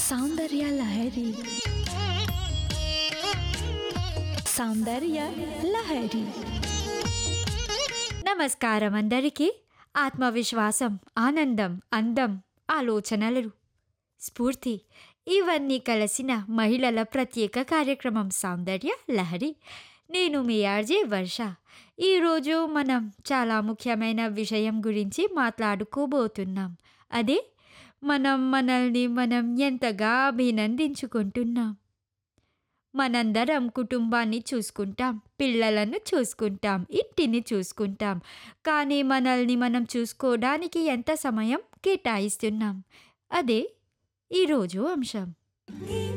సౌందర్య లహరి సౌందర్య లహరి నమస్కారం అందరికీ ఆత్మవిశ్వాసం ఆనందం అందం ఆలోచనలు స్ఫూర్తి ఇవన్నీ కలిసిన మహిళల ప్రత్యేక కార్యక్రమం సౌందర్య లహరి నేను మీ ఆర్జే వర్ష ఈరోజు మనం చాలా ముఖ్యమైన విషయం గురించి మాట్లాడుకోబోతున్నాం అదే మనం మనల్ని మనం ఎంతగా అభినందించుకుంటున్నాం మనందరం కుటుంబాన్ని చూసుకుంటాం పిల్లలను చూసుకుంటాం ఇంటిని చూసుకుంటాం కానీ మనల్ని మనం చూసుకోవడానికి ఎంత సమయం కేటాయిస్తున్నాం అదే ఈరోజు అంశం